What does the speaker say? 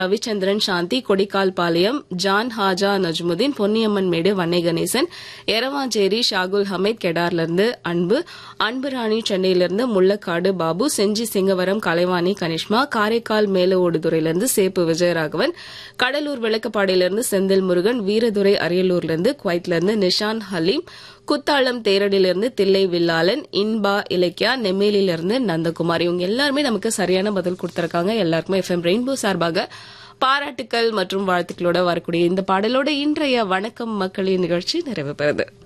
ரவிச்சந்திரன் சாந்தி கொடிக்கால்பாளையம் ஜான் ஹாஜா நஜ்முதீன் பொன்னியம்மன் மேடு வன்னை கணேசன் எரவாஞ்சேரி ஷாகுல் ஹமீத் கெடார்லிருந்து அன்பு அன்புராணி சென்னையிலிருந்து முள்ளக்காடு பாபு செஞ்சி சிங்கவரம் கலைவாணி கனிஷ்மா காரைக்கால் மேலோடுதுறையிலிருந்து சேப்பு விஜயராகவன் கடலூர் விளக்கப்பாடியிலிருந்து செந்தில் முருகன் வீரதுரை அரியலூர்லிருந்து குவைத்லிருந்து நிஷான் ஹலீம் குத்தாலம் தேரடிலிருந்து தில்லை வில்லாளன் இன்பா இலக்கியா நெம்மேலியிலிருந்து நந்தகுமார் இவங்க எல்லாருமே நமக்கு சரியான பதில் கொடுத்திருக்காங்க எல்லாருக்குமே எஃப்எம் ரெயின்போ சார்பாக பாராட்டுக்கள் மற்றும் வாழ்த்துக்களோட வரக்கூடிய இந்த பாடலோட இன்றைய வணக்கம் மக்களின் நிகழ்ச்சி நிறைவு பெறுது